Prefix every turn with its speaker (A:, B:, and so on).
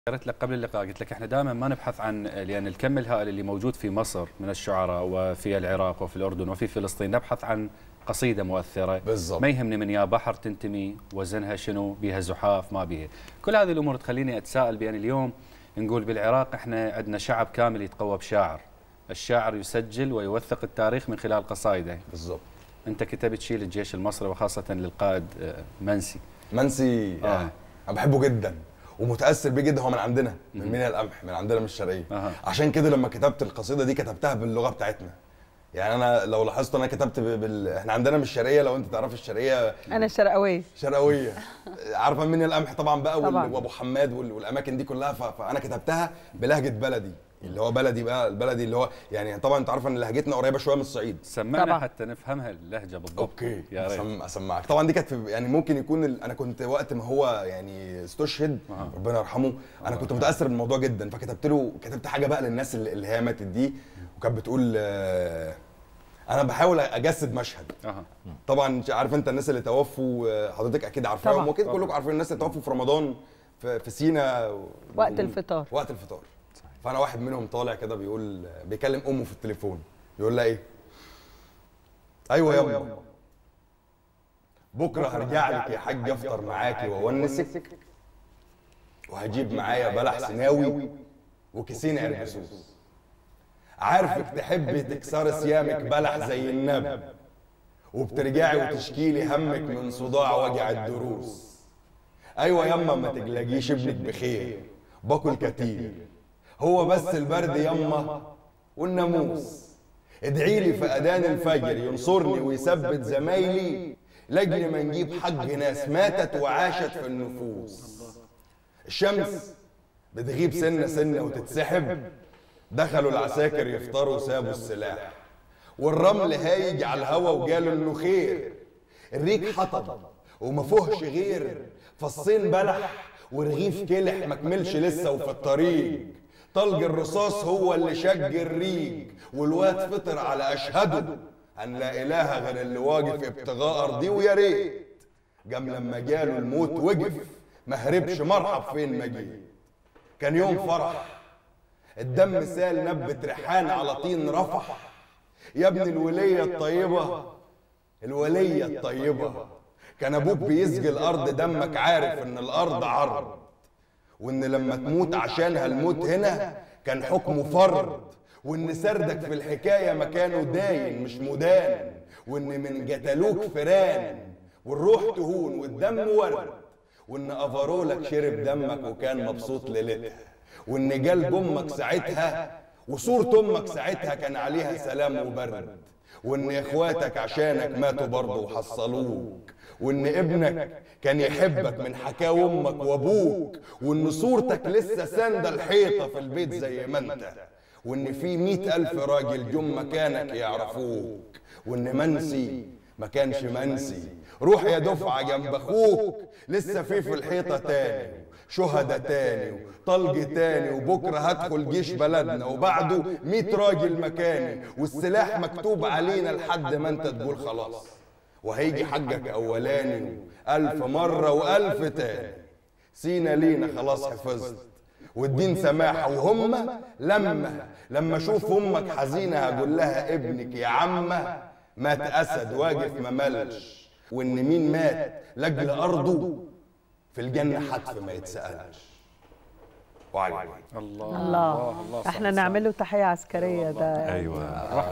A: قلت لك قبل اللقاء قلت لك احنا دائما ما نبحث عن لان الكم الهائل اللي موجود في مصر من الشعراء وفي العراق وفي الاردن وفي فلسطين نبحث عن قصيده مؤثره
B: بالضبط.
A: ما يهمني من يا بحر تنتمي وزنها شنو بيها زحاف ما بيها كل هذه الامور تخليني اتساءل بان اليوم نقول بالعراق احنا عندنا شعب كامل يتقوى بشاعر الشاعر يسجل ويوثق التاريخ من خلال قصائده
B: بالظبط
A: انت كتبت شيء للجيش المصري وخاصه للقائد آه، منسي
B: منسي
A: آه.
B: آه. انا بحبه جدا ومتاثر بيه جدا هو من عندنا من مينا القمح من عندنا من الشرقيه
A: أها.
B: عشان كده لما كتبت القصيده دي كتبتها باللغه بتاعتنا يعني انا لو لاحظت انا كتبت ب- بال... احنا عندنا من الشرقيه لو انت تعرف الشرقيه
C: انا شرقاويه
B: شرقويه عارفه مين القمح طبعا بقى وال...
C: طبعاً.
B: وابو حماد وال... والاماكن دي كلها ف... فانا كتبتها بلهجه بلدي اللي هو بلدي بقى البلدي اللي هو يعني طبعا انت عارفه ان لهجتنا قريبه شويه من الصعيد
A: سمعنا
C: طبعا.
A: حتى نفهمها اللهجه بالضبط
B: اوكي
A: يا ريت
B: أسم- اسمعك طبعا دي كانت في يعني ممكن يكون ال... انا كنت وقت ما هو يعني استشهد
A: أها.
B: ربنا يرحمه انا كنت متاثر بالموضوع جدا فكتبت له كتبت حاجه بقى للناس اللي, اللي هي ماتت دي وكانت بتقول آه، انا بحاول اجسد مشهد
A: اها
B: طبعا عارف انت الناس اللي توفوا آه، حضرتك اكيد عارفاهم
C: طبعاً.
B: واكيد كلكم عارفين الناس اللي توفوا في رمضان في, في سينا
C: وقت الفطار.
B: وقت الفطار فانا واحد منهم طالع كده بيقول بيكلم امه في التليفون بيقول لها ايه ايوه يا أمه. بكره هرجع لك يا حاج افطر معاكي واونسك وهجيب معايا بلح سناوي وكيسين عربسوس عارفك تحبي تكسري صيامك بلح زي النب وبترجعي وتشكيلي همك من صداع وجع الدروس ايوه يما ما تقلقيش ابنك بخير باكل كتير هو بس البرد يما والناموس ادعي لي في اذان الفجر ينصرني ويثبت زمايلي لاجل ما نجيب حق ناس ماتت وعاشت في النفوس الشمس بتغيب سنه سنه وتتسحب دخلوا العساكر يفطروا سابوا السلاح والرمل هايج على الهوا وجاله انه خير الريق حطب وما فيهش غير فصين بلح ورغيف كلح ما كملش لسه وفي الطريق طلق الرصاص هو اللي شج الريق والواد فطر على اشهده ان لا اله غير اللي واقف ابتغاء ارضي ويا ريت جام لما جاله الموت وقف ما هربش مرحب فين ما جيت كان يوم فرح الدم سال نبت ريحان على طين رفح يا ابن الولية الطيبة الولية الطيبة كان ابوك بيسقي الارض دمك عارف ان الارض عرض وان لما تموت عشانها الموت هنا كان حكمه فرض وان سردك في الحكاية مكانه داين مش مدان وان من جتلوك فران والروح تهون والدم ورد وان افرولك شرب دمك وكان مبسوط ليلتها وان قلب امك ساعتها وصورة امك ساعتها كان عليها سلام وبرد وان اخواتك عشانك ماتوا برضه وحصلوك وان ابنك كان يحبك من حكاوي امك وابوك وان صورتك لسه ساندة الحيطة في البيت زي ما انت وان في مئة الف راجل جم مكانك يعرفوك وان منسي ما كانش منسي روح يا دفعة جنب اخوك لسه في في الحيطة تاني شهداء تاني طلق تاني وبكرة هدخل جيش بلدنا وبعده مئة راجل مكاني والسلاح مكتوب علينا لحد ما انت تقول خلاص وهيجي حجك اولاني الف مرة والف تاني سينا لينا خلاص حفظت والدين سماحة وهم لما لما اشوف امك حزينة هقول لها ابنك يا عمة مات اسد واقف ما ملش وان مين مات لاجل ارضه في الجنة حتف ما يتسألش وعليكم
A: الله
C: الله احنا
A: صح-
C: نعمل له تحيه عسكريه ده
A: ايوه